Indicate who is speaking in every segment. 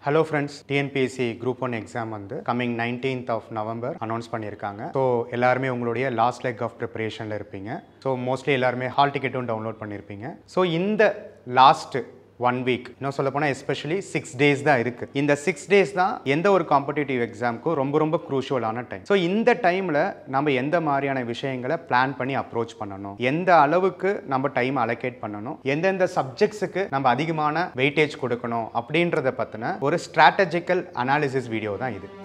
Speaker 1: hello friends TNPSC group one exam வந்து coming nineteenth of November announce பண்ணியிருக்காங்க so எல்லாருமே உங்களுடைய லாஸ்ட் லெக் ஆஃப் ப்ரிப்பரேஷனில் இருப்பீங்க ஸோ மோஸ்ட்லி எல்லாருமே ஹால் டிக்கெட்டும் டவுன்லோட் பண்ணியிருப்பீங்க ஸோ இந்த லாஸ்ட் ஒன் வீக் இன்னும் சொல்ல போனால் எஸ்பெஷலி சிக்ஸ் டேஸ் தான் இருக்குது இந்த சிக்ஸ் டேஸ் தான் எந்த ஒரு காம்படிட்டிவ் எக்ஸாமுக்கும் ரொம்ப ரொம்ப க்ரூஷியலான டைம் ஸோ இந்த டைமில் நம்ம எந்த மாதிரியான விஷயங்களை பிளான் பண்ணி அப்ரோச் பண்ணணும் எந்த அளவுக்கு நம்ம டைம் அலோகேட் பண்ணணும் எந்தெந்த சப்ஜெக்ட்ஸுக்கு நம்ம அதிகமான வெயிட்டேஜ் கொடுக்கணும் அப்படின்றத பற்றின ஒரு ஸ்ட்ராட்டஜிக்கல் அனாலிசிஸ் வீடியோ தான் இது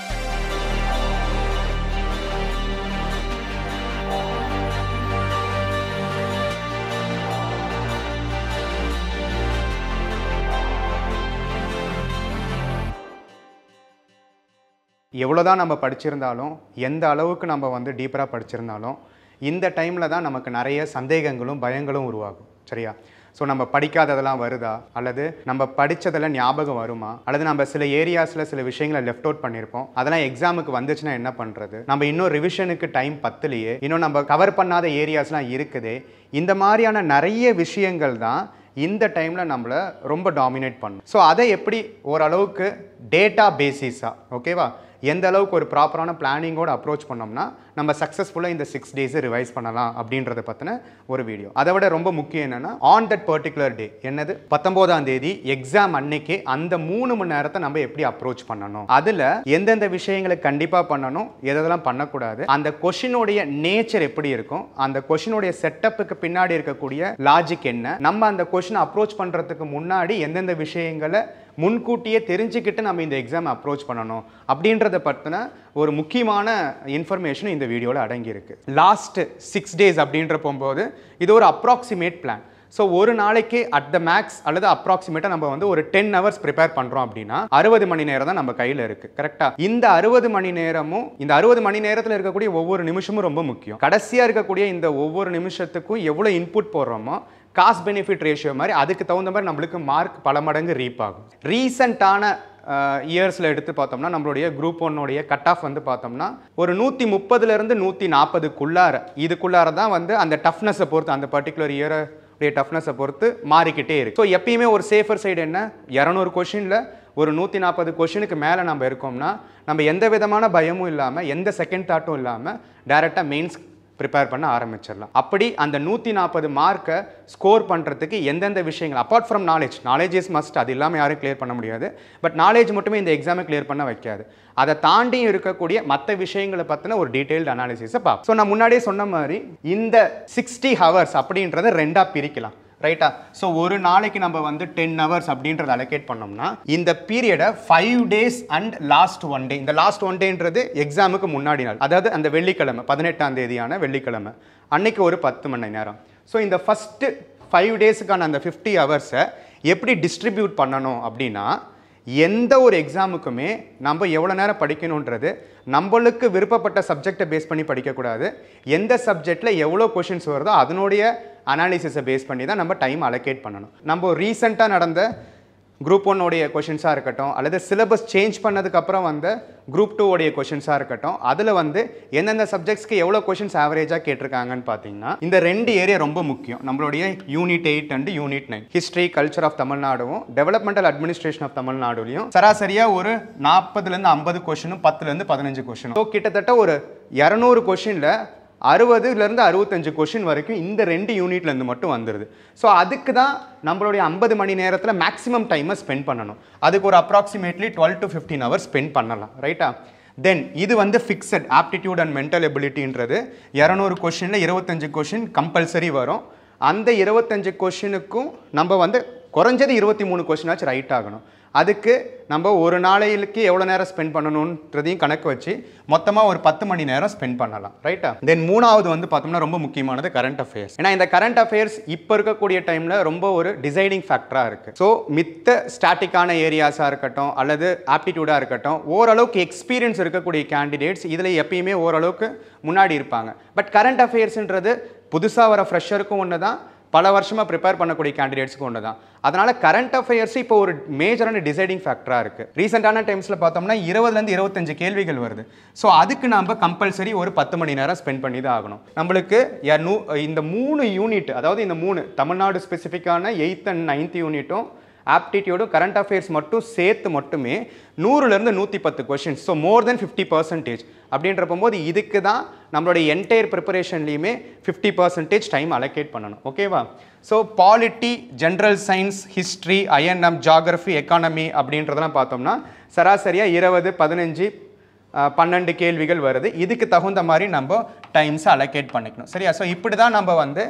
Speaker 1: எவ்வளோதான் நம்ம படிச்சிருந்தாலும் எந்த அளவுக்கு நம்ம வந்து டீப்பராக படிச்சிருந்தாலும் இந்த டைமில் தான் நமக்கு நிறைய சந்தேகங்களும் பயங்களும் உருவாகும் சரியா ஸோ நம்ம படிக்காததெல்லாம் வருதா அல்லது நம்ம படித்ததெல்லாம் ஞாபகம் வருமா அல்லது நம்ம சில ஏரியாஸில் சில விஷயங்களை லெஃப்ட் அவுட் பண்ணியிருப்போம் அதெல்லாம் எக்ஸாமுக்கு வந்துச்சுன்னா என்ன பண்ணுறது நம்ம இன்னும் ரிவிஷனுக்கு டைம் பத்தலையே இன்னும் நம்ம கவர் பண்ணாத ஏரியாஸ்லாம் இருக்குதே இந்த மாதிரியான நிறைய விஷயங்கள் தான் இந்த டைமில் நம்மளை ரொம்ப டாமினேட் பண்ணும் ஸோ அதை எப்படி ஓரளவுக்கு டேட்டா பேசிஸாக ஓகேவா எந்த அளவுக்கு ஒரு ப்ராப்பரான பிளானிங்கோட அப்ரோச் பண்ணோம்னா நம்ம சக்ஸஸ்ஃபுல்லாக இந்த சிக்ஸ் டேஸை ரிவைஸ் பண்ணலாம் அப்படின்றத பற்றின ஒரு வீடியோ அதை விட ரொம்ப முக்கியம் என்னென்னா ஆன் தட் பர்டிகுலர் டே என்னது பத்தொம்போதாம் தேதி எக்ஸாம் அன்னைக்கு அந்த மூணு மணி நேரத்தை நம்ம எப்படி அப்ரோச் பண்ணணும் அதில் எந்தெந்த விஷயங்களை கண்டிப்பாக பண்ணணும் எதெல்லாம் பண்ணக்கூடாது அந்த கொஷினுடைய நேச்சர் எப்படி இருக்கும் அந்த கொஷினுடைய செட்டப்புக்கு பின்னாடி இருக்கக்கூடிய லாஜிக் என்ன நம்ம அந்த கொஷினை அப்ரோச் பண்ணுறதுக்கு முன்னாடி எந்தெந்த விஷயங்களை முன்கூட்டியே தெரிஞ்சுக்கிட்டு நம்ம இந்த எக்ஸாம் அப்ரோச் பண்ணணும் அப்படின்றத பற்றின ஒரு முக்கியமான இன்ஃபர்மேஷன் இந்த வீடியோவில் அடங்கியிருக்கு லாஸ்ட் சிக்ஸ் டேஸ் அப்படின்ற போகும்போது இது ஒரு அப்ராக்சிமேட் பிளான் ஸோ ஒரு நாளைக்கு அட் த மேக்ஸ் அல்லது அப்ராக்சிமேட்டாக நம்ம வந்து ஒரு டென் ஹவர்ஸ் ப்ரிப்பேர் பண்ணுறோம் அப்படின்னா அறுபது மணி நேரம் தான் நம்ம கையில் இருக்குது கரெக்டாக இந்த அறுபது மணி நேரமும் இந்த அறுபது மணி நேரத்தில் இருக்கக்கூடிய ஒவ்வொரு நிமிஷமும் ரொம்ப முக்கியம் கடைசியாக இருக்கக்கூடிய இந்த ஒவ்வொரு நிமிஷத்துக்கும் எவ்வளோ இன்புட் போடுறோமோ காஸ்ட் பெனிஃபிட் ரேஷியோ மாதிரி அதுக்கு தகுந்த மாதிரி நம்மளுக்கு மார்க் பல மடங்கு ரீப் ஆகும் ரீசண்டான இயர்ஸில் எடுத்து பார்த்தோம்னா நம்மளுடைய குரூப் ஒன்னுடைய கட் ஆஃப் வந்து பார்த்தோம்னா ஒரு நூற்றி முப்பதுலேருந்து நூற்றி நாற்பதுக்குள்ளார இதுக்குள்ளார தான் வந்து அந்த டஃப்னஸை பொறுத்து அந்த பர்டிகுலர் இயரை உடைய டஃப்னஸை பொறுத்து மாறிக்கிட்டே இருக்கு ஸோ எப்பயுமே ஒரு சேஃபர் சைடு என்ன இரநூறு கொஷினில் ஒரு நூற்றி நாற்பது கொஷினுக்கு மேலே நம்ம இருக்கோம்னா நம்ம எந்த விதமான பயமும் இல்லாமல் எந்த செகண்ட் தாட்டும் இல்லாமல் டேரெக்டாக மெயின்ஸ் ப்ரிப்பேர் பண்ண ஆரம்பிச்சிடலாம் அப்படி அந்த நூற்றி நாற்பது மார்க்கை ஸ்கோர் பண்ணுறதுக்கு எந்தெந்த விஷயங்கள் apart from knowledge knowledge is must அது இல்லாமல் யாரும் கிளியர் பண்ண முடியாது பட் நாலேஜ் மட்டுமே இந்த எக்ஸாமை கிளியர் பண்ண வைக்காது அதை தாண்டி இருக்கக்கூடிய மற்ற விஷயங்களை பற்றின ஒரு டீட்டெயில்டு அனாலிசிஸை பார்ப்போம் ஸோ நான் முன்னாடியே சொன்ன மாதிரி இந்த சிக்ஸ்டி ஹவர்ஸ் அப்படின்றத ரெண்டாக பிரிக்கலாம் ரைட்டா ஸோ ஒரு நாளைக்கு நம்ம வந்து டென் ஹவர்ஸ் அப்படின்றத அலோகேட் பண்ணோம்னா இந்த பீரியடை five days and last one day இந்த லாஸ்ட் ஒன் டேன்றது எக்ஸாமுக்கு முன்னாடி நாள் அதாவது அந்த வெள்ளிக்கிழமை பதினெட்டாம் தேதியான வெள்ளிக்கிழமை அன்னைக்கு ஒரு பத்து மணி நேரம் ஸோ இந்த ஃபஸ்ட்டு ஃபைவ் டேஸுக்கான அந்த ஃபிஃப்டி ஹவர்ஸை எப்படி டிஸ்ட்ரிபியூட் பண்ணணும் அப்படின்னா எந்த ஒரு எக்ஸாமுக்குமே நம்ம எவ்வளோ நேரம் படிக்கணுன்றது நம்மளுக்கு விருப்பப்பட்ட சப்ஜெக்டை பேஸ் பண்ணி படிக்கக்கூடாது எந்த சப்ஜெக்டில் எவ்வளோ கொஷின்ஸ் வருதோ அதனுடைய அனாலிசிஸை பேஸ் பண்ணி தான் நம்ம டைம் அலோகேட் பண்ணணும் நம்ம ரீசெண்டாக நடந்த குரூப் ஒன்னோடைய கொஷின்ஸாக இருக்கட்டும் அல்லது சிலபஸ் சேஞ்ச் பண்ணதுக்கப்புறம் வந்த குரூப் டூ உடைய கொஷின்ஸாக இருக்கட்டும் அதில் வந்து எந்தெந்த சப்ஜெக்ட்ஸ்க்கு எவ்வளோ கொஷின்ஸ் ஆவரேஜாக கேட்டிருக்காங்கன்னு பார்த்தீங்கன்னா இந்த ரெண்டு ஏரியா ரொம்ப முக்கியம் நம்மளுடைய unit eight and unit nine history culture of தமிழ்நாடும் டெவலப்மெண்டல் அட்மினிஸ்ட்ரேஷன் ஆஃப் தமிழ்நாடுலையும் சராசரியாக ஒரு நாற்பதுலேருந்து ஐம்பது கொஷினும் பத்துலேருந்து பதினஞ்சு கொஷினும் ஸோ கிட்டத்தட்ட ஒரு இரநூறு கொஷினில் அறுபதுலேருந்து அறுபத்தஞ்சு கொஷின் வரைக்கும் இந்த ரெண்டு யூனிட்லேருந்து மட்டும் வந்துடுது ஸோ அதுக்கு தான் நம்மளுடைய ஐம்பது மணி நேரத்தில் மேக்ஸிமம் டைமை ஸ்பெண்ட் பண்ணணும் அதுக்கு ஒரு approximately twelve to fifteen hours spend பண்ணலாம் ரைட்டா தென் இது வந்து ஃபிக்ஸட் ஆப்டிடியூட் அண்ட் மென்டல் எபிலிட்டின்றது இரநூறு கொஷினில் இருபத்தஞ்சு கொஷின் கம்பல்சரி வரும் அந்த இருபத்தஞ்சு கொஷினுக்கும் நம்ம வந்து குறைஞ்சது இருபத்தி மூணு கொஷினாச்சும் ரைட் ஆகணும் அதுக்கு நம்ம ஒரு நாளைக்கு எவ்வளோ நேரம் ஸ்பெண்ட் பண்ணணுன்றதையும் கணக்கு வச்சு மொத்தமாக ஒரு பத்து மணி நேரம் ஸ்பெண்ட் பண்ணலாம் ரைட்டா தென் மூணாவது வந்து பார்த்தோம்னா ரொம்ப முக்கியமானது கரண்ட் அஃபேர்ஸ் ஏன்னா இந்த கரண்ட் அஃபேர்ஸ் இப்போ இருக்கக்கூடிய டைமில் ரொம்ப ஒரு டிசைடிங் ஃபேக்டராக இருக்குது ஸோ மித்த ஸ்டாட்டிக்கான ஏரியாஸாக இருக்கட்டும் அல்லது ஆப்டிடியூடாக இருக்கட்டும் ஓரளவுக்கு எக்ஸ்பீரியன்ஸ் இருக்கக்கூடிய கேண்டிடேட்ஸ் இதில் எப்பயுமே ஓரளவுக்கு முன்னாடி இருப்பாங்க பட் கரண்ட் அஃபேர்ஸ்ன்றது புதுசாக வர ஃப்ரெஷருக்கும் ஒன்று தான் பல வருஷமாக ப்ரிப்பேர் பண்ணக்கூடிய கேண்டிடேட்ஸ்க்கு ஒன்று தான் அதனால் கரண்ட் அஃபேர்ஸ் இப்போ ஒரு மேஜரான டிசைடிங் ஃபேக்டராக இருக்குது ரீசெண்டான டைம்ஸில் பார்த்தோம்னா இருபதுலேருந்து இருபத்தஞ்சு கேள்விகள் வருது ஸோ அதுக்கு நம்ம கம்பல்சரி ஒரு பத்து மணி நேரம் ஸ்பெண்ட் பண்ணி தான் ஆகணும் நம்மளுக்கு ய- நூ- இந்த மூணு யூனிட் அதாவது இந்த மூணு தமிழ்நாடு ஸ்பெசிஃபிக்கான எயித் அண்ட் நைன்த் யூனிட்டும் ஆப்டிடியூடும் கரண்ட் அஃபேர்ஸ் மட்டும் சேர்த்து மட்டுமே நூறுலேருந்து நூற்றி பத்து questions so more then fifty percentage அப்படின்றப்ப போது இதுக்கு தான் நம்மளுடைய என்டையர் ப்ரிப்பரேஷன்லேயுமே ஃபிஃப்டி பர்சன்டேஜ் டைம் அலோகேட் பண்ணணும் ஓகேவா so polity general science history INM geography economy அப்படின்றதெல்லாம் பார்த்தோம்னா சராசரியாக இருபது பதினஞ்சு அஹ், பன்னெண்டு கேள்விகள் வருது இதுக்கு தகுந்த மாதிரி நம்ம டைம்ஸை அலோகேட் பண்ணிக்கணும் சரியா ஸோ இப்படி தான் நம்ம வந்து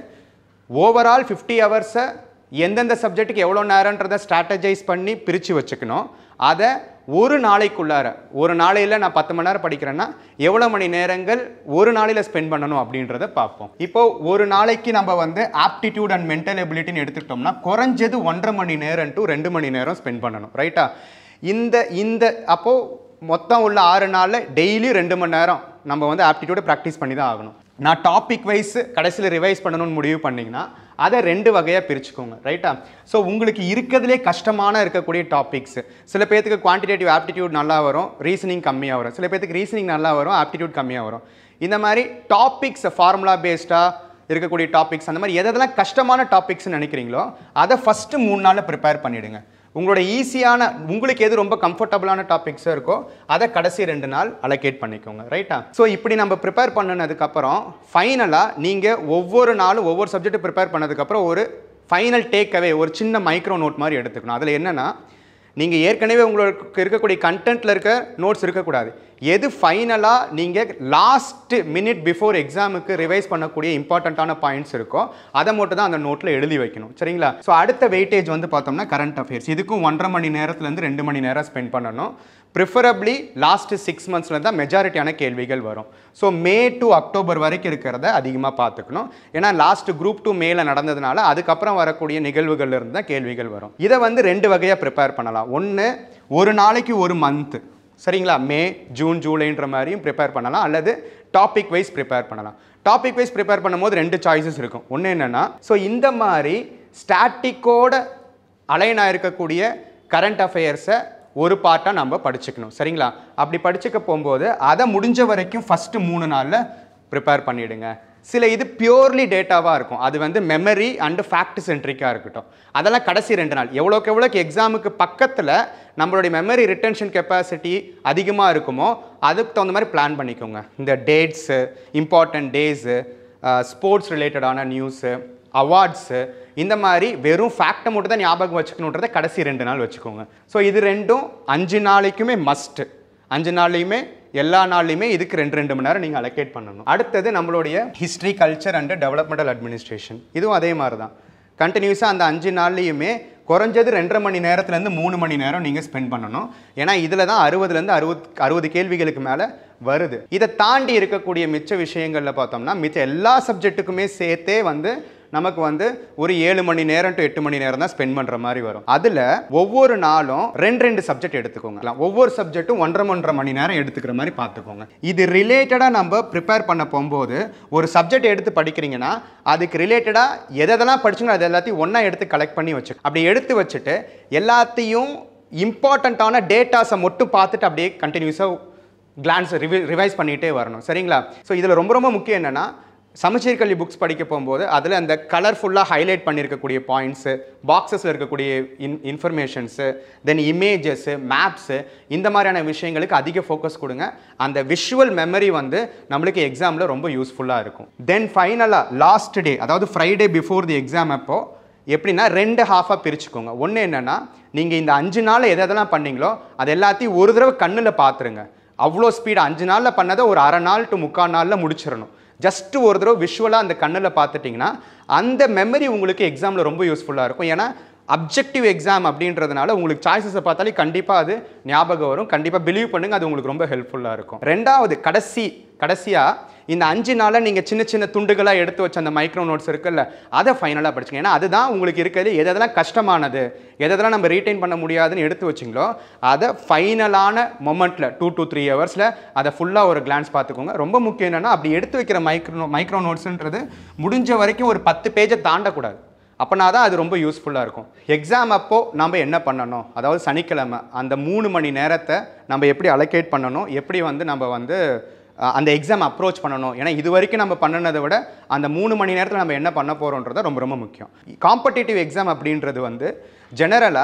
Speaker 1: ஓவரால் ஃபிஃப்டி ஹவர்ஸை எந்தெந்த சப்ஜெக்ட்டுக்கு எவ்வளோ நேரன்றதை ஸ்ட்ராட்டஜைஸ் பண்ணி பிரித்து வச்சுக்கணும் அதை ஒரு நாளைக்குள்ளார ஒரு நாளையில் நான் பத்து மணி நேரம் படிக்கிறேன்னா எவ்வளோ மணி நேரங்கள் ஒரு நாளையில் ஸ்பெண்ட் பண்ணணும் அப்படின்றத பார்ப்போம் இப்போ ஒரு நாளைக்கு நம்ம வந்து ஆப்டிடியூட் அண்ட் மென்டல் எபிலிட்டின்னு எடுத்துக்கிட்டோம்னா குறைஞ்சது ஒன்றரை மணி நேரம் டு ரெண்டு மணி நேரம் ஸ்பெண்ட் பண்ணணும் ரைட்டா இந்த இந்த அப்போது மொத்தம் உள்ள ஆறு நாளில் டெய்லி ரெண்டு மணி நேரம் நம்ம வந்து ஆப்டிடியூடை ப்ராக்டிஸ் பண்ணி தான் ஆகணும் நான் டாபிக் வைஸ் கடைசியில் ரிவைஸ் பண்ணணும்னு முடிவு பண்ணிங்கன்னா அதை ரெண்டு வகையாக பிரிச்சுக்கோங்க ரைட்டா ஸோ உங்களுக்கு இருக்கிறதுலே கஷ்டமான இருக்கக்கூடிய டாபிக்ஸ் சில பேர்த்துக்கு குவான்டிடேட்டிவ் ஆப்டிடியூட் நல்லா வரும் ரீசனிங் கம்மியாக வரும் சில பேர்த்துக்கு ரீசனிங் நல்லா வரும் ஆப்டிடியூட் கம்மியாக வரும் இந்த மாதிரி டாபிக்ஸ் ஃபார்முலா பேஸ்டாக இருக்கக்கூடிய டாபிக்ஸ் அந்த மாதிரி எதெல்லாம் கஷ்டமான டாபிக்ஸ்னு நினைக்கிறீங்களோ அதை ஃபஸ்ட்டு மூணு நாளில் ப்ரிப்பேர் பண்ணிவிடுங்க உங்களோட ஈஸியான உங்களுக்கு எது ரொம்ப கம்ஃபர்டபுளான டாபிக்ஸோ இருக்கோ அதை கடைசி ரெண்டு நாள் அலோகேட் பண்ணிக்கோங்க ரைட்டா ஸோ இப்படி நம்ம ப்ரிப்பேர் பண்ணினதுக்கப்புறம் ஃபைனலாக நீங்கள் ஒவ்வொரு நாளும் ஒவ்வொரு சப்ஜெக்ட் ப்ரிப்பேர் பண்ணதுக்கப்புறம் ஒரு ஃபைனல் டேக் அவே ஒரு சின்ன மைக்ரோ நோட் மாதிரி எடுத்துக்கணும் அதில் என்னென்னா நீங்கள் ஏற்கனவே உங்களுக்கு இருக்கக்கூடிய கண்டென்ட்டில் இருக்க நோட்ஸ் இருக்கக்கூடாது எது ஃபைனலாக நீங்கள் லாஸ்ட் மினிட் பிஃபோர் எக்ஸாமுக்கு ரிவைஸ் பண்ணக்கூடிய இம்பார்ட்டண்ட்டான பாயிண்ட்ஸ் இருக்கோ அதை மட்டும் தான் அந்த நோட்டில் எழுதி வைக்கணும் சரிங்களா ஸோ அடுத்த வெயிட்டேஜ் வந்து பார்த்தோம்னா கரண்ட் அஃபேர்ஸ் இதுக்கும் ஒன்றரை மணி நேரத்துலேருந்து ரெண்டு மணி நேரம் ஸ்பெண்ட் பண்ணணும் ப்ரிஃபரபிளி லாஸ்ட் சிக்ஸ் மந்த்ஸில் தான் மெஜாரிட்டியான கேள்விகள் வரும் ஸோ மே டு அக்டோபர் வரைக்கும் இருக்கிறத அதிகமாக பார்த்துக்கணும் ஏன்னா லாஸ்ட் குரூப் டூ மேல நடந்ததுனால அதுக்கப்புறம் வரக்கூடிய நிகழ்வுகள்ல இருந்து தான் கேள்விகள் வரும் இதை வந்து ரெண்டு வகையாக ப்ரிப்பேர் பண்ணலாம் ஒன்று ஒரு நாளைக்கு ஒரு மந்த்து சரிங்களா மே ஜூன் ஜூலைன்ற மாதிரியும் ப்ரிப்பேர் பண்ணலாம் அல்லது டாபிக் வைஸ் ப்ரிப்பேர் பண்ணலாம் டாபிக் வைஸ் ப்ரிப்பேர் பண்ணும்போது ரெண்டு சாய்ஸஸ் இருக்கும் ஒன்று என்னென்னா ஸோ இந்த மாதிரி ஸ்டாட்டிக்கோட அலைனாக இருக்கக்கூடிய கரண்ட் அஃபேர்ஸை ஒரு பார்ட்டாக நம்ம படிச்சுக்கணும் சரிங்களா அப்படி படிச்சுக்க போகும்போது அதை முடிஞ்ச வரைக்கும் ஃபஸ்ட்டு மூணு நாளில் ப்ரிப்பேர் பண்ணிவிடுங்க சில இது பியூர்லி டேட்டாவாக இருக்கும் அது வந்து மெமரி அண்டு ஃபேக்ட் சென்ட்ரிக்காக இருக்கட்டும் அதெல்லாம் கடைசி ரெண்டு நாள் எவ்வளோக்கு எவ்வளோக்கு எக்ஸாமுக்கு பக்கத்தில் நம்மளுடைய மெமரி ரிட்டென்ஷன் கெப்பாசிட்டி அதிகமாக இருக்குமோ அதுக்கு தகுந்த மாதிரி பிளான் பண்ணிக்கோங்க இந்த டேட்ஸு இம்பார்ட்டன்ட் டேஸு ஸ்போர்ட்ஸ் ரிலேட்டடான நியூஸு அவார்ட்ஸு இந்த மாதிரி வெறும் ஃபேக்டை மட்டும் தான் ஞாபகம் வச்சுக்கணுன்றதை கடைசி ரெண்டு நாள் வச்சுக்கோங்க ஸோ இது ரெண்டும் அஞ்சு நாளைக்குமே மஸ்ட்டு அஞ்சு நாள்லையுமே எல்லா நாள்லையுமே இதுக்கு ரெண்டு ரெண்டு மணி நேரம் நீங்கள் அலோகேட் பண்ணணும் அடுத்தது நம்மளுடைய history culture and developmental administration இதுவும் அதே மாதிரி தான் கண்டினியூஸாக அந்த அஞ்சு நாள்லையுமே குறைஞ்சது ரெண்டரை மணி நேரத்துலேருந்து மூணு மணி நேரம் நீங்கள் ஸ்பெண்ட் பண்ணணும் ஏன்னா இதில் தான் அறுபதுலேருந்து அறுபது அறுபது கேள்விகளுக்கு மேலே வருது இதை தாண்டி இருக்கக்கூடிய மிச்ச விஷயங்களில் பார்த்தோம்னா மிச்ச எல்லா சப்ஜெக்ட்டுக்குமே சேர்த்தே வந்து நமக்கு வந்து ஒரு ஏழு மணி நேரம் டு எட்டு மணி நேரம் தான் ஸ்பெண்ட் பண்ணுற மாதிரி வரும் அதில் ஒவ்வொரு நாளும் ரெண்டு ரெண்டு சப்ஜெக்ட் எடுத்துக்கோங்க ஒவ்வொரு சப்ஜெக்ட்டும் ஒன்றரை ஒன்றரை மணி நேரம் எடுத்துக்கிற மாதிரி பார்த்துக்கோங்க இது ரிலேட்டடாக நம்ம ப்ரிப்பேர் பண்ண போகும்போது ஒரு சப்ஜெக்ட் எடுத்து படிக்கிறீங்கன்னா அதுக்கு ரிலேட்டடாக எதெல்லாம் படிச்சுங்களோ அது எல்லாத்தையும் ஒன்றா எடுத்து கலெக்ட் பண்ணி வச்சு அப்படி எடுத்து வச்சுட்டு எல்லாத்தையும் இம்பார்ட்டண்ட்டான டேட்டாஸை மட்டும் பார்த்துட்டு அப்படியே கண்டினியூஸாக கிளான்ஸ் ரிவி ரிவைஸ் பண்ணிகிட்டே வரணும் சரிங்களா ஸோ இதில் ரொம்ப ரொம்ப முக்கியம் என்னென்னா சமச்சீர் கல்வி புக்ஸ் படிக்க போகும்போது அதில் அந்த கலர்ஃபுல்லாக ஹைலைட் பண்ணியிருக்கக்கூடிய பாயிண்ட்ஸு பாக்ஸஸில் இருக்கக்கூடிய in informations then images maps இந்த மாதிரியான விஷயங்களுக்கு அதிக ஃபோக்கஸ் கொடுங்க அந்த விஷுவல் மெமரி வந்து நம்மளுக்கு எக்ஸாமில் ரொம்ப யூஸ்ஃபுல்லாக இருக்கும் தென் ஃபைனலாக லாஸ்ட் டே அதாவது ஃப்ரைடே பிஃபோர் தி எக்ஸாம் அப்போ எப்படின்னா ரெண்டு ஹாஃபாக பிரிச்சுக்கோங்க ஒன்று என்னென்னா நீங்கள் இந்த அஞ்சு நாள் எது எதெல்லாம் பண்ணீங்களோ அது எல்லாத்தையும் ஒரு தடவை கண்ணில் பார்த்துருங்க அவ்வளோ ஸ்பீடு அஞ்சு நாளில் பண்ணதை ஒரு அரை நாள் டு முக்கால் நாளில் முடிச்சிடணும் ஜஸ்ட் ஒரு தடவை விஷுவலாக அந்த கண்ணில் பார்த்துட்டிங்கன்னா அந்த மெமரி உங்களுக்கு எக்ஸாமில் ரொம்ப யூஸ்ஃபுல்லாக இருக்கும் ஏன்னா அப்ஜெக்டிவ் எக்ஸாம் அப்படின்றதுனால உங்களுக்கு சாய்ஸஸை பார்த்தாலே கண்டிப்பாக அது ஞாபகம் வரும் கண்டிப்பாக பிலீவ் பண்ணுங்க அது உங்களுக்கு ரொம்ப ஹெல்ப்ஃபுல்லாக இருக்கும் ரெண்டாவது கடைசி கடைசியாக இந்த அஞ்சு நாளில் நீங்கள் சின்ன சின்ன துண்டுகளாக எடுத்து வச்ச அந்த மைக்ரோ நோட்ஸ் இருக்குல்ல அதை ஃபைனலாக படிச்சுங்க ஏன்னா அதுதான் உங்களுக்கு இருக்கிறது எது எதெல்லாம் கஷ்டமானது எது எதெல்லாம் நம்ம ரீட்டைன் பண்ண முடியாதுன்னு எடுத்து வச்சிங்களோ அதை ஃபைனலான மொமெண்ட்டில் டூ to த்ரீ ஹவர்ஸில் அதை ஃபுல்லாக ஒரு கிளான்ஸ் பார்த்துக்கோங்க ரொம்ப முக்கியம் என்னென்னா அப்படி எடுத்து வைக்கிற மைக்ரோ மைக்ரோ நோட்ஸுன்றது முடிஞ்ச வரைக்கும் ஒரு பத்து பேஜை தாண்டக்கூடாது அப்போனா தான் அது ரொம்ப யூஸ்ஃபுல்லாக இருக்கும் எக்ஸாம் அப்போ நம்ம என்ன பண்ணணும் அதாவது சனிக்கிழமை அந்த மூணு மணி நேரத்தை நம்ம எப்படி அலோகேட் பண்ணணும் எப்படி வந்து நம்ம வந்து அஹ், அந்த எக்ஸாம் அப்ரோச் பண்ணணும் ஏன்னா இது வரைக்கும் நம்ம பண்ணினதை விட அந்த மூணு மணி நேரத்தில் நம்ம என்ன பண்ண போகிறோன்றத ரொம்ப ரொம்ப முக்கியம் காம்படிட்டிவ் எக்ஸாம் அப்படின்றது வந்து ஜெனரலாக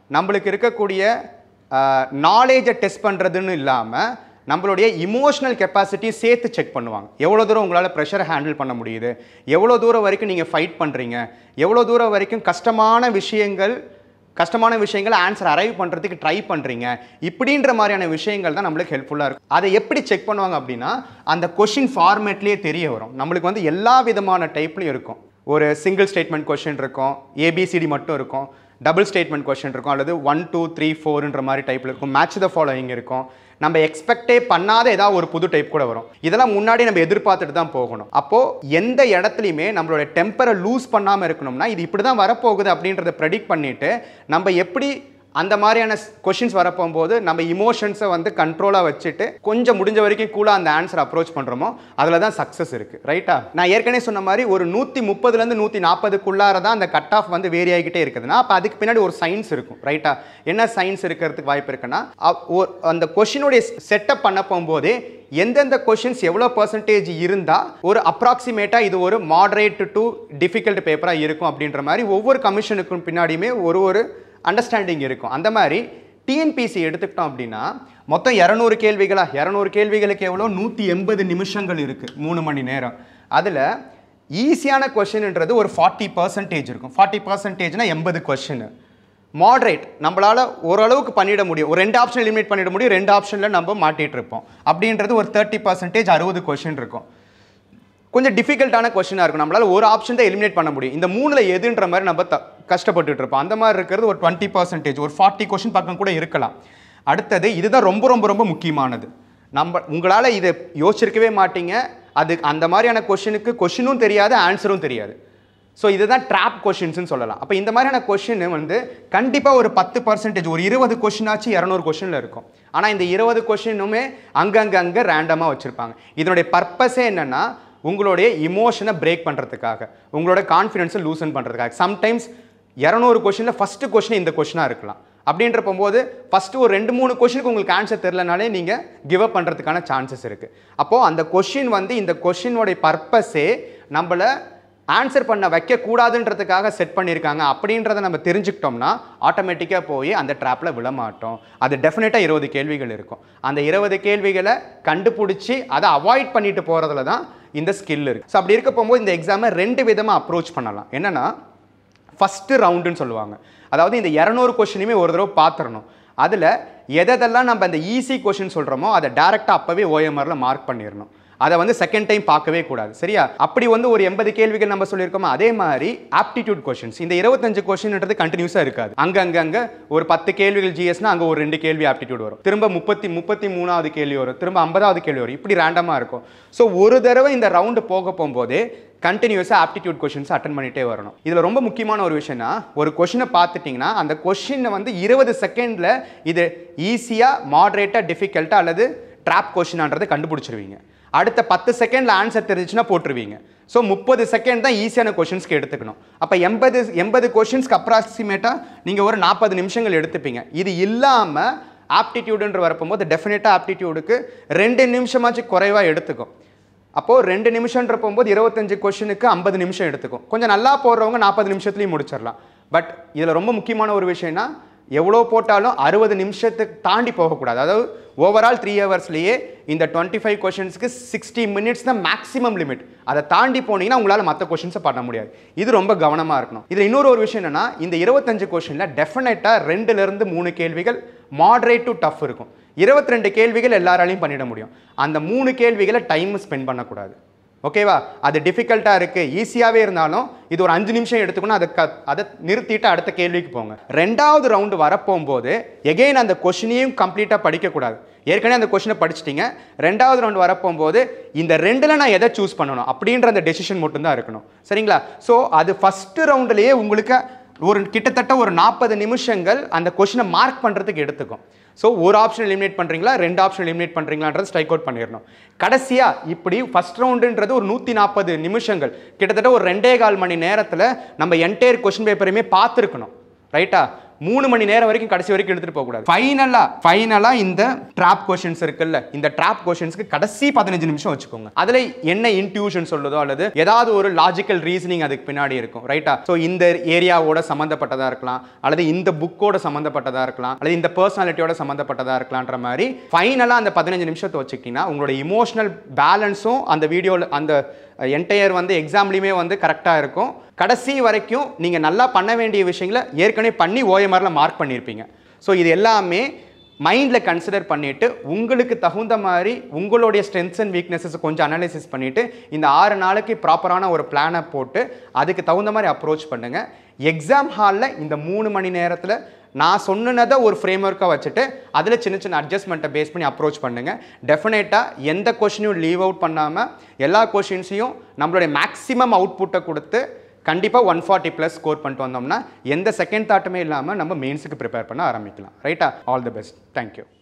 Speaker 1: நம்மளுக்கு இருக்கக்கூடிய நாலேஜை டெஸ்ட் பண்ணுறதுன்னு இல்லாமல் நம்மளுடைய இமோஷனல் கெப்பாசிட்டி சேர்த்து செக் பண்ணுவாங்க எவ்வளோ தூரம் உங்களால் ப்ரெஷரை ஹேண்டில் பண்ண முடியுது எவ்வளோ தூரம் வரைக்கும் நீங்கள் ஃபைட் பண்ணுறீங்க எவ்வளோ தூரம் வரைக்கும் கஷ்டமான விஷயங்கள் கஷ்டமான விஷயங்களை ஆன்சர் அரைவ் பண்ணுறதுக்கு ட்ரை பண்ணுறீங்க இப்படின்ற மாதிரியான விஷயங்கள் தான் நம்மளுக்கு ஹெல்ப்ஃபுல்லாக இருக்கும் அதை எப்படி செக் பண்ணுவாங்க அப்படின்னா அந்த கொஷின் ஃபார்மேட்லேயே தெரிய வரும் நம்மளுக்கு வந்து எல்லா விதமான டைப்லையும் இருக்கும் ஒரு சிங்கிள் ஸ்டேட்மெண்ட் கொஷின் இருக்கும் ஏபிசிடி மட்டும் இருக்கும் டபுள் ஸ்டேட்மெண்ட் கொஷின் இருக்கும் அல்லது ஒன் டூ த்ரீ ஃபோர்ன்ற மாதிரி டைப்பில் இருக்கும் மேட்ச் த ஃபாலோயிங் இருக்கும் நம்ம எக்ஸ்பெக்டே பண்ணாத ஏதாவது ஒரு புது டைப் கூட வரும் இதெல்லாம் முன்னாடி நம்ம எதிர்பார்த்துட்டு தான் போகணும் அப்போ எந்த இடத்துலையுமே நம்மளோட டெம்பரை லூஸ் பண்ணாமல் இருக்கணும்னா இது இப்படி தான் வரப்போகுது அப்படின்றத ப்ரெடிக்ட் பண்ணிட்டு நம்ம எப்படி அந்த மாதிரியான கொஷின்ஸ் வரப்போகும்போது நம்ம இமோஷன்ஸை வந்து கண்ட்ரோலாக வச்சுட்டு கொஞ்சம் முடிஞ்ச வரைக்கும் கூலாக அந்த ஆன்சர் அப்ரோச் பண்ணுறோமோ அதில் தான் சக்ஸஸ் இருக்குது ரைட்டா நான் ஏற்கனவே சொன்ன மாதிரி ஒரு நூற்றி முப்பதுலேருந்து நூற்றி நாற்பதுக்குள்ளார தான் அந்த கட் ஆஃப் வந்து வேரி ஆகிக்கிட்டே இருக்குதுன்னா அப்போ அதுக்கு பின்னாடி ஒரு சயின்ஸ் இருக்கும் ரைட்டா என்ன சயின்ஸ் இருக்கிறதுக்கு வாய்ப்பு இருக்குன்னா அ- ஒரு- அந்த கொஷினுடைய செட்டப் பண்ண போகும்போதே எந்தெந்த கொஷின்ஸ் எவ்வளோ பர்சன்டேஜ் இருந்தால் ஒரு அப்ராக்சிமேட்டாக இது ஒரு மாடரேட் டு டிஃபிகல்ட் பேப்பராக இருக்கும் அப்படின்ற மாதிரி ஒவ்வொரு கமிஷனுக்கும் பின்னாடியுமே ஒரு ஒரு அண்டர்ஸ்டாண்டிங் இருக்கும் அந்த மாதிரி டிஎன்பிசி எடுத்துக்கிட்டோம் அப்படின்னா மொத்தம் இரநூறு கேள்விகளா இரநூறு கேள்விகளுக்கு எவ்வளோ நூற்றி எண்பது நிமிஷங்கள் இருக்குது மூணு மணி நேரம் அதில் ஈஸியான கொஷின்ன்றது ஒரு ஃபார்ட்டி பர்சன்டேஜ் இருக்கும் ஃபார்ட்டி பர்சன்டேஜ்னா எண்பது கொஷின் மாடரேட் நம்மளால் ஓரளவுக்கு பண்ணிட முடியும் ஒரு ரெண்டு ஆப்ஷன் எலிமினேட் பண்ணிட முடியும் ரெண்டு ஆப்ஷனில் நம்ம மாட்டிகிட்டு இருப்போம் அப்படின்றது ஒரு தேர்ட்டி பர்சன்டேஜ் அறுபது கொஷின் இருக்கும் கொஞ்சம் டிஃபிகல்ட்டான கொஷினாக இருக்கும் நம்மளால் ஒரு ஆப்ஷன் தான் எலிமினேட் பண்ண முடியும் இந்த மூணில் எதுன்ற மாதிரி நம்ம த கஷ்டப்பட்டுட்டு இருப்போம் அந்த மாதிரி இருக்கிறது ஒரு டுவெண்ட்டி பர்சன்டேஜ் ஒரு ஃபார்ட்டி கொஷின் பக்கம் கூட இருக்கலாம் அடுத்தது இதுதான் ரொம்ப ரொம்ப ரொம்ப முக்கியமானது நம்ம உங்களால் இதை யோசிச்சிருக்கவே மாட்டீங்க அது அந்த மாதிரியான கொஷினுக்கு கொஷினும் தெரியாது ஆன்சரும் தெரியாது ஸோ இதுதான் ட்ராப் கொஷின்ஸ்னு சொல்லலாம் அப்போ இந்த மாதிரியான கொஷின் வந்து கண்டிப்பாக ஒரு பத்து பர்சன்டேஜ் ஒரு இருபது கொஷின் ஆச்சு இரநூறு கொஷினில் இருக்கும் ஆனால் இந்த இருபது கொஷினுமே அங்கங்கே அங்கே ரேண்டமாக வச்சுருப்பாங்க இதனுடைய பர்பஸே என்னென்னா உங்களுடைய இமோஷனை பிரேக் பண்ணுறதுக்காக உங்களோட கான்ஃபிடென்ஸை லூசன் பண்ணுறதுக்காக சம்டைம்ஸ் இரநூறு கொஷினில் ஃபஸ்ட்டு கொஷின் இந்த கொஷினாக இருக்கலாம் அப்படின்ற போகும்போது ஃபஸ்ட்டு ஒரு ரெண்டு மூணு கொஷினுக்கு உங்களுக்கு ஆன்சர் தெரிலனாலே நீங்கள் கிவ் அப் பண்ணுறதுக்கான சான்சஸ் இருக்குது அப்போது அந்த கொஷின் வந்து இந்த கொஷினோடைய பர்பஸே நம்மளை ஆன்சர் பண்ண வைக்கக்கூடாதுன்றதுக்காக செட் பண்ணியிருக்காங்க அப்படின்றத நம்ம தெரிஞ்சுக்கிட்டோம்னா ஆட்டோமேட்டிக்காக போய் அந்த ட்ராப்பில் விழ மாட்டோம் அது டெஃபினட்டாக இருபது கேள்விகள் இருக்கும் அந்த இருபது கேள்விகளை கண்டுபிடிச்சி அதை அவாய்ட் பண்ணிட்டு போகிறதுல தான் இந்த ஸ்கில் இருக்குது ஸோ அப்படி இருக்க போகும்போது இந்த எக்ஸாமை ரெண்டு விதமாக அப்ரோச் பண்ணலாம் என்னென்னா ஃபஸ்ட்டு ரவுண்டுன்னு சொல்லுவாங்க அதாவது இந்த இரநூறு கொஷினுமே ஒரு தடவை பார்த்துடணும் அதில் எதெல்லாம் நம்ம அந்த ஈஸி கொஷின் சொல்கிறோமோ அதை டேரெக்டாக அப்போவே ஓஎம்ஆரில் மார்க் பண்ணிடணும் அதை வந்து செகண்ட் டைம் பார்க்கவே கூடாது சரியா அப்படி வந்து ஒரு எண்பது கேள்விகள் நம்ம சொல்லியிருக்கோமோ அதே மாதிரி ஆப்டிடியூட் கொஷின்ஸ் இந்த இருபத்தஞ்சு கொஷின்ன்றது கண்டினியூஸாக இருக்காது அங்க அங்க அங்க ஒரு பத்து கேள்விகள் ஜிஎஸ்னா அங்கே ஒரு ரெண்டு கேள்வி ஆப்டிடியூட் வரும் திரும்ப முப்பத்தி முப்பத்தி மூணாவது கேள்வி வரும் திரும்ப ஐம்பதாவது கேள்வி வரும் இப்படி ரேண்டமாக இருக்கும் ஸோ ஒரு தடவை இந்த ரவுண்டு போக போகும்போதே கண்டினியூஸாக ஆப்டிடியூட் கொஷின்ஸ் அட்டன் பண்ணிட்டே வரணும் இதில் ரொம்ப முக்கியமான ஒரு விஷயம்னா ஒரு கொஷினை பார்த்துட்டிங்கன்னா அந்த கொஷினை வந்து இருபது செகண்டில் இது ஈஸியாக மாட்ரேட்டாக டிஃபிகல்ட்டாக அல்லது ட்ராப் கொஷினான்றதை கண்டுபிடிச்சிருவீங்க அடுத்த பத்து செகண்டில் ஆன்சர் தெரிஞ்சுச்சுன்னா போட்டுருவீங்க ஸோ முப்பது செகண்ட் தான் ஈஸியான கொஷின்ஸ்க்கு எடுத்துக்கணும் அப்போ எண்பது எண்பது கொஷின்ஸ்க்கு அப்ராக்சிமேட்டாக நீங்கள் ஒரு நாற்பது நிமிஷங்கள் எடுத்துப்பீங்க இது இல்லாமல் ஆப்டிடியூடுன்ற வரப்போது டெஃபினட்டாக ஆப்டிடியூடுக்கு ரெண்டு நிமிஷமாச்சும் குறைவாக எடுத்துக்கும் அப்போது ரெண்டு நிமிஷம்ன்ற போகும்போது இருபத்தஞ்சு கொஷினுக்கு ஐம்பது நிமிஷம் எடுத்துக்கும் கொஞ்சம் நல்லா போடுறவங்க நாற்பது நிமிஷத்துலையும் முடிச்சிடலாம் பட் இதில் ரொம்ப முக்கியமான ஒரு விஷயம்னா எவ்வளோ போட்டாலும் அறுபது நிமிஷத்துக்கு தாண்டி போகக்கூடாது அதாவது ஓவரால் த்ரீ ஹவர்ஸ்லேயே இந்த டுவெண்ட்டி ஃபைவ் கொஷின்ஸ்க்கு சிக்ஸ்டி மினிட்ஸ் தான் மேக்ஸிமம் லிமிட் அதை தாண்டி போனீங்கன்னா உங்களால் மற்ற கொஷின்ஸை பண்ண முடியாது இது ரொம்ப கவனமாக இருக்கணும் இதில் இன்னொரு ஒரு விஷயம் என்னன்னா இந்த இருபத்தஞ்சு கொஷினில் டெஃபினட்டாக ரெண்டுலேருந்து மூணு கேள்விகள் மாடரேட் டு டஃப் இருக்கும் இருபத்தி ரெண்டு கேள்விகள் எல்லாராலையும் பண்ணிட முடியும் அந்த மூணு கேள்விகளை டைம் ஸ்பெண்ட் பண்ணக்கூடாது ஓகேவா அது டிஃபிகல்ட்டாக இருக்குது ஈஸியாகவே இருந்தாலும் இது ஒரு அஞ்சு நிமிஷம் எடுத்துக்கணும் அதை க அதை நிறுத்திட்டு அடுத்த கேள்விக்கு போங்க ரெண்டாவது ரவுண்டு வரப்போகும்போது எகெயின் அந்த கொஷினையும் கம்ப்ளீட்டாக படிக்கக்கூடாது ஏற்கனவே அந்த கொஷினை படிச்சிட்டிங்க ரெண்டாவது ரவுண்டு வரப்போகும்போது இந்த ரெண்டில் நான் எதை சூஸ் பண்ணணும் அப்படின்ற அந்த டெசிஷன் மட்டும்தான் இருக்கணும் சரிங்களா ஸோ அது ஃபஸ்ட்டு ரவுண்டுலேயே உங்களுக்கு ஒரு கிட்டத்தட்ட ஒரு நாற்பது நிமிஷங்கள் அந்த கொஷினை மார்க் பண்ணுறதுக்கு எடுத்துக்கும் ஸோ ஒரு ஆப்ஷன் எலிமினேட் பண்ணுறீங்களா ரெண்டு ஆப்ஷன் எலிமினேட் பண்ணுறீங்களான்றது ஸ்ட்ரைக் அவுட் பண்ணிடணும் கடைசியாக இப்படி ஃபஸ்ட் ரவுண்டுன்றது ஒரு நூற்றி நாற்பது நிமிஷங்கள் கிட்டத்தட்ட ஒரு ரெண்டே கால் மணி நேரத்தில் நம்ம என்டையர் கொஷின் பேப்பரையுமே பார்த்துருக்கணும் ரைட்டா மூணு மணி நேரம் வரைக்கும் கடைசி வரைக்கும் எடுத்துட்டு போக கூடாது ஃபைனலா ஃபைனலா இந்த ட்ராப் கொஷின்ஸ் இருக்குல்ல இந்த ட்ராப் கொஷின்ஸ்க்கு கடைசி பதினஞ்சு நிமிஷம் வச்சுக்கோங்க அதுல என்ன இன்ட்யூஷன் சொல்லுதோ அல்லது ஏதாவது ஒரு லாஜிக்கல் ரீசனிங் அதுக்கு பின்னாடி இருக்கும் ரைட்டா ஸோ இந்த ஏரியாவோட சம்மந்தப்பட்டதா இருக்கலாம் அல்லது இந்த புக்கோட சம்மந்தப்பட்டதா இருக்கலாம் அல்லது இந்த பர்சனாலிட்டியோட சம்மந்தப்பட்டதா இருக்கலாம்ன்ற மாதிரி ஃபைனலாக அந்த பதினஞ்சு நிமிஷத்தை வச்சுக்கிட்டீங்கன்னா உங்களோட இமோஷனல் பேலன்ஸும் அந்த வீடியோவில் அந்த என்டையர் வந்து எக்ஸாம்லேயுமே வந்து கரெக்டாக இருக்கும் கடைசி வரைக்கும் நீங்கள் நல்லா பண்ண வேண்டிய விஷயங்களை ஏற்கனவே பண்ணி ஓஎம்ஆரில் மார்க் பண்ணியிருப்பீங்க ஸோ இது எல்லாமே மைண்டில் கன்சிடர் பண்ணிவிட்டு உங்களுக்கு தகுந்த மாதிரி உங்களுடைய ஸ்ட்ரென்த்ஸ் அண்ட் வீக்னஸஸ் கொஞ்சம் அனலைசிஸ் பண்ணிவிட்டு இந்த ஆறு நாளைக்கு ப்ராப்பரான ஒரு பிளானை போட்டு அதுக்கு தகுந்த மாதிரி அப்ரோச் பண்ணுங்கள் எக்ஸாம் ஹாலில் இந்த மூணு மணி நேரத்தில் நான் சொன்னதை ஒரு ஃப்ரேம் ஒர்க்காக வச்சுட்டு அதில் சின்ன சின்ன அட்ஜஸ்ட்மெண்ட்டை பேஸ் பண்ணி அப்ரோச் பண்ணுங்கள் டெஃபினட்டாக எந்த கொஷினையும் லீவ் அவுட் பண்ணாமல் எல்லா கொஷின்ஸையும் நம்மளுடைய மேக்ஸிமம் அவுட்புட்டை கொடுத்து கண்டிப்பாக ஒன் ஃபார்ட்டி ப்ளஸ் ஸ்கோர் பண்ணிட்டு வந்தோம்னா எந்த செகண்ட் தாட்டுமே இல்லாமல் நம்ம மெயின்ஸுக்கு ப்ரிப்பேர் பண்ண ஆரம்பிக்கலாம் ரைட்டா ஆல் தி பெஸ்ட் தேங்க்யூ